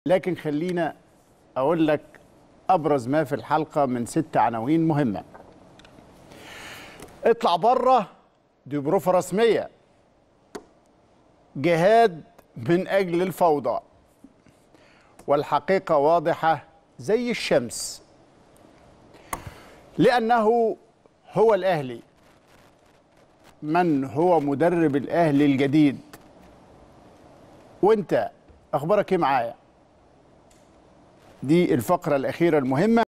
لكن خلينا اقول لك ابرز ما في الحلقه من ست عناوين مهمه اطلع بره دي بروفه رسميه جهاد من اجل الفوضى والحقيقه واضحه زي الشمس لانه هو الاهلي من هو مدرب الاهلي الجديد وانت اخبارك ايه معايا دي الفقره الاخيره المهمه